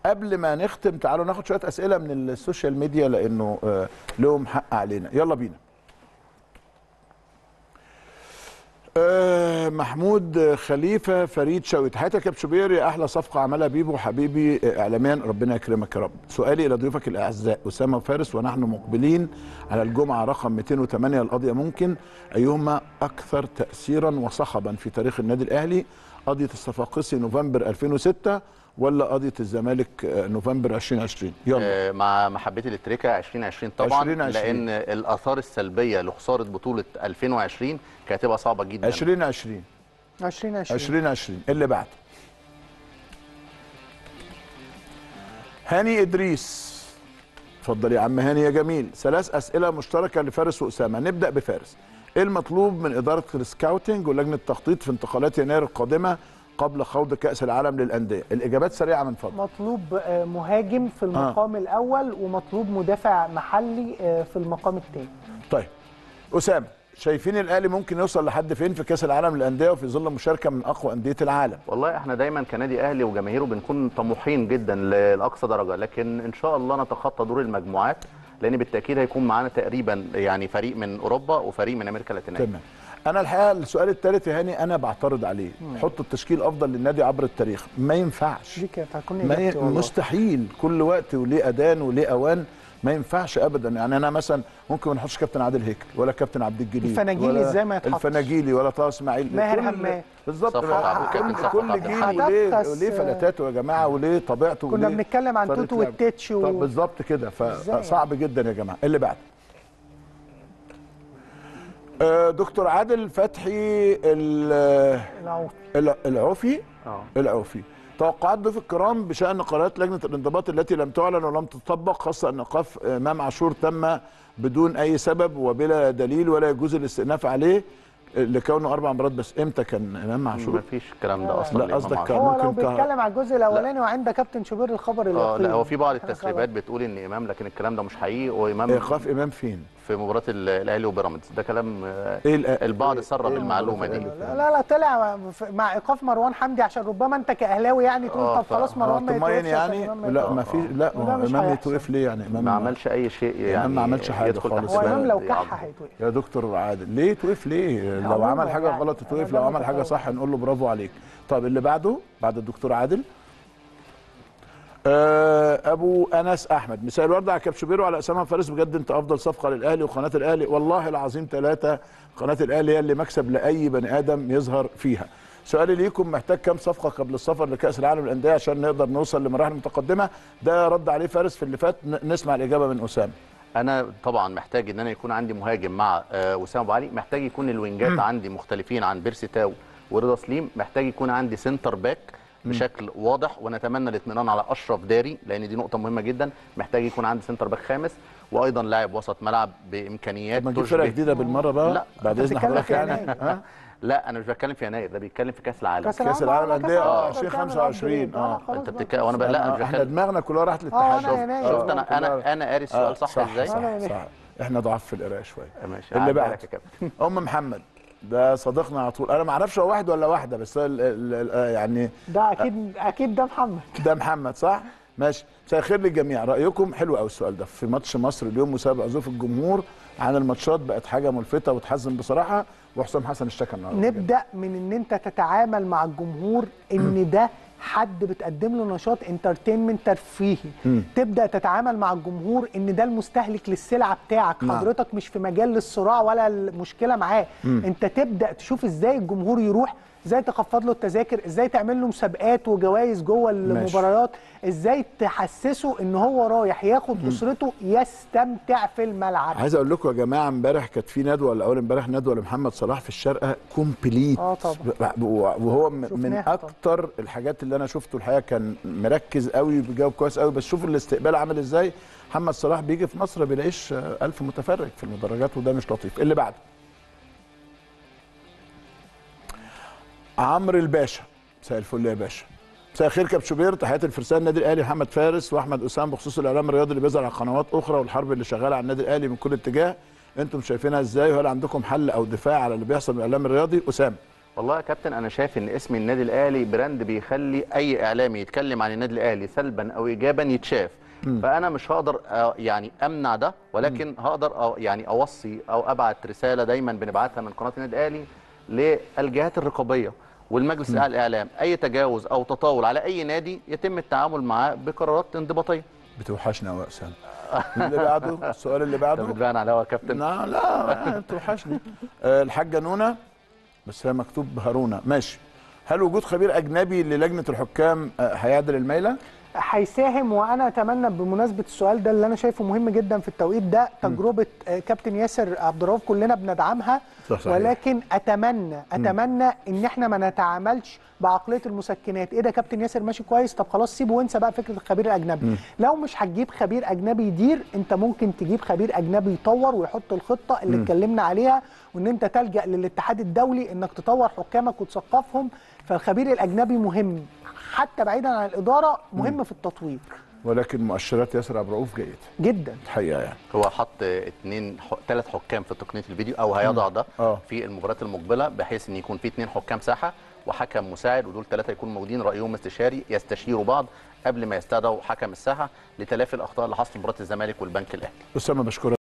قبل ما نختم تعالوا ناخد شويه اسئله من السوشيال ميديا لانه آه، لهم حق علينا يلا بينا آه، محمود خليفه فريد شوقي تحياتي يا كابتن شوبير يا احلى صفقه عملها بيبو حبيبي آه، اعلاميا ربنا يكرمك يا رب سؤالي الى ضيوفك الاعزاء اسامه وفارس ونحن مقبلين على الجمعه رقم 208 القضيه ممكن ايهما اكثر تاثيرا وصخبا في تاريخ النادي الاهلي قضيه الصفاقسي نوفمبر 2006 ولا قضيه الزمالك آه، نوفمبر 2020 يلا آه، مع محبتي للتريكا 2020 طبعا 2020. لان الاثار السلبيه لخساره بطوله 2020 كانت هتبقى صعبه جدا 2020 2020 2020 اللي بعده هاني ادريس اتفضل يا عم هاني يا جميل ثلاث اسئله مشتركه لفارس واسامه نبدا بفارس ايه المطلوب من اداره السكاوتنج ولجنه التخطيط في انتقالات يناير القادمه قبل خوض كاس العالم للانديه الاجابات سريعه من فضلك مطلوب آه، مهاجم في المقام الاول ومطلوب مدافع محلي آه، في المقام الثاني طيب اسامه شايفين الاهلي ممكن يوصل لحد فين في كاس العالم للانديه وفي ظل مشاركه من اقوى انديه العالم والله احنا دايما كنادي اهلي وجماهيره بنكون طموحين جدا ل- لاقصى درجه لكن ان شاء الله نتخطى دور المجموعات لان بالتاكيد هيكون معانا تقريبا يعني فريق من اوروبا وفريق من امريكا اللاتينيه تمام انا الحقيقه السؤال الثالث يا هاني انا بعترض عليه حط التشكيل افضل للنادي عبر التاريخ ما ينفعش دي كانت هتكون ما ي... إجابتي والله. مستحيل كل وقت وليه اذان وليه اوان ما ينفعش ابدا يعني انا مثلا ممكن ما نحطش كابتن عادل هيكل ولا كابتن عبد الجليل الفناجيلي ولا إزاي ما يتحطش؟ الفناجيلي ولا طه اسماعيل ماهر كل- همام. بالظبط صفوت بقى عبد الكابتن كل, صفوت كل عبد جيل الحميد. وليه هتبقى وليه فلتاته يا جماعه وليه طبيعته كنا وليه بنتكلم عن طريقة توتو لعبه. والتتش و- طب بالظبط كده إزاي فصعب جدا يا جماعه اللي بعده آه، دكتور عادل فتحي ال- العوف. الع- العوفي اه العوفي توقعات ضيوف الكرام بشان قرارات لجنه الانضباط التي لم تعلن ولم تطبق خاصه ان ايقاف امام عاشور تم بدون اي سبب وبلا دليل ولا يجوز الاستئناف عليه لكونه اربع مرات بس امتى كان امام عاشور؟ ما فيش الكلام ده اصلا لا، لإمام قصدك عاشور. كان- هو ممكن لو كه- بيتكلم على الجزء الاولاني وعند كابتن شوبير الخبر اه اليقين لا هو في بعض حاجة التسريبات غلط. بتقول ان امام لكن الكلام ده مش حقيقي وامام ايقاف امام فين؟ في مباراه ال- الاهلي وبيراميدز ده كلام آه، ايه الأ- البعض إيه- سرب إيه المعلومه دي المباراة لا لا لا طلع مع ايقاف مروان حمدي عشان ربما انت كاهلاوي يعني تقول آه، طب خلاص ف- مروان ما طمين يتوقفش يعني عشان إمام ما لا يتوقفش. ما في لا وده ما هو مش امام هيحصل. يتوقف ليه يعني امام ما عملش اي شيء يعني ما عملش حاجة يدخل خالص. تحت هو امام بند لو يعاقبه. كح هيتوقف يا دكتور عادل ليه توقف ليه لو عموماً عمل حاجه يعني. غلط أنا توقف ده لو عمل حاجه متفاهم. صح نقول له برافو عليك طب اللي بعده بعد الدكتور عادل آه، ابو انس احمد مساء الورد على كابتن شوبير وعلى اسامه فارس بجد انت افضل صفقه للاهلي وقناه الاهلي والله العظيم ثلاثه قناه الاهلي هي اللي مكسب لاي بني ادم يظهر فيها سؤالي ليكم محتاج كام صفقه قبل السفر لكاس العالم للانديه عشان نقدر نوصل لمراحل متقدمه ده رد عليه فارس في اللي فات ن- نسمع الاجابه من اسامه انا طبعا محتاج ان انا يكون عندي مهاجم مع آه، وسام ابو علي محتاج يكون الوينجات عندي مختلفين عن بيرسي تاو ورضا سليم محتاج يكون عندي سنتر باك بشكل واضح ونتمنى الاطمئنان على اشرف داري لان دي نقطه مهمه جدا محتاج يكون عندي سنتر باك خامس وايضا لاعب وسط ملعب بامكانيات ما نجيب فرقه تشبه جديده بالمره بقى لا، بعد أنت اذن بتتكلم حضرتك في يعني يناير. ها لا انا مش بتكلم في يناير ده بيتكلم في كاس العالم كاس كاس العالم العالم بقى، للأندية، كاس آه، العالم 2025 بقى، آه. خلاص انت بقى. بتتكلم وانا بقى لا انا مش احنا بتكلم دماغنا كلها راحت آه، للاتحاد أنا يناير. شفت انا انا انا قاري السؤال صح, ازاي صح, أنا صح احنا ضعاف في القرايه شويه ماشي اللي هعدي بعد لك يا كابتن ام محمد ده صديقنا على طول انا ما اعرفش هو واحد ولا واحده بس ال ال ال يعني ده اكيد اكيد ده محمد ده محمد صح ماشي مساء الخير للجميع رايكم حلو قوي السؤال ده في ماتش مصر اليوم مسابقه عزوف الجمهور عن الماتشات بقت حاجه ملفته وتحزن بصراحه وحسام حسن اشتكى النهارده نبدا من ان انت تتعامل مع الجمهور ان ده حد بتقدم له نشاط انترتينمنت ترفيهي تبدا تتعامل مع الجمهور ان ده المستهلك للسلعه بتاعك نعم. حضرتك مش في مجال للصراع ولا المشكله معاه انت تبدا تشوف ازاي الجمهور يروح ازاي تخفض له التذاكر ازاي تعمل له مسابقات وجوائز جوه المباريات ازاي تحسسه ان هو رايح ياخد اسرته يستمتع في الملعب عايز اقول لكم يا جماعه امبارح كانت في ندوه ولا اول امبارح ندوه لمحمد صلاح في الشارقه كومبليت آه طبعا. وهو م- من شفناها طبعا. اكتر الحاجات اللي انا شفته الحقيقه كان مركز قوي بيجاوب كويس قوي بس شوفوا الاستقبال عامل ازاي محمد صلاح بيجي في مصر بيلاقيش آه، ألف متفرج في المدرجات وده مش لطيف اللي بعده عمرو الباشا مساء الفل يا باشا مساء الخير كابتن شوبير تحياتي الفرسان النادي الاهلي محمد فارس واحمد اسام بخصوص الاعلام الرياضي اللي بيظهر على قنوات اخرى والحرب اللي شغاله على النادي الاهلي من كل اتجاه انتم شايفينها ازاي وهل عندكم حل او دفاع على اللي بيحصل من الاعلام الرياضي اسامه والله يا كابتن انا شايف ان اسم النادي الاهلي براند بيخلي اي اعلامي يتكلم عن النادي الاهلي سلبا او ايجابا يتشاف فانا مش هقدر آه، يعني امنع ده ولكن هقدر أو- يعني اوصي او ابعت رساله دايما بنبعتها من قناه النادي الاهلي للجهات الرقابيه والمجلس الاعلى للاعلام اي تجاوز او تطاول على اي نادي يتم التعامل معاه بقرارات انضباطيه بتوحشنا قوي يا اسامه اللي بعده السؤال اللي ده بعده بتبان على الهوا يا كابتن لا لا بتوحشني آه، الحاجه نونا بس هي مكتوب هارونا ماشي هل وجود خبير اجنبي للجنه الحكام آه، هيعدل الميله؟ هيساهم وانا اتمنى بمناسبه السؤال ده اللي انا شايفه مهم جدا في التوقيت ده تجربه آه، كابتن ياسر عبد الرؤوف كلنا بندعمها صح صحيح. ولكن اتمنى اتمنى ان احنا ما نتعاملش بعقليه المسكنات ايه ده كابتن ياسر ماشي كويس طب خلاص سيبه وانسى بقى فكره الخبير الاجنبي لو مش هتجيب خبير اجنبي يدير انت ممكن تجيب خبير اجنبي يطور ويحط الخطه اللي اتكلمنا عليها وان انت تلجا للاتحاد الدولي انك تطور حكامك وتثقفهم فالخبير الاجنبي مهم حتى بعيدا عن الاداره مهم في التطوير ولكن مؤشرات ياسر عبد الرؤوف جيده جدا الحقيقه يعني هو حط اثنين ثلاث حكام في تقنيه الفيديو او هيضع ده آه. في المباريات المقبله بحيث ان يكون في اثنين حكام ساحه وحكم مساعد ودول ثلاثه يكونوا موجودين رايهم استشاري يستشيروا بعض قبل ما يستدعوا حكم الساحه لتلافي الاخطاء اللي حصلت في مباراه الزمالك والبنك الاهلي اسامه بشكرك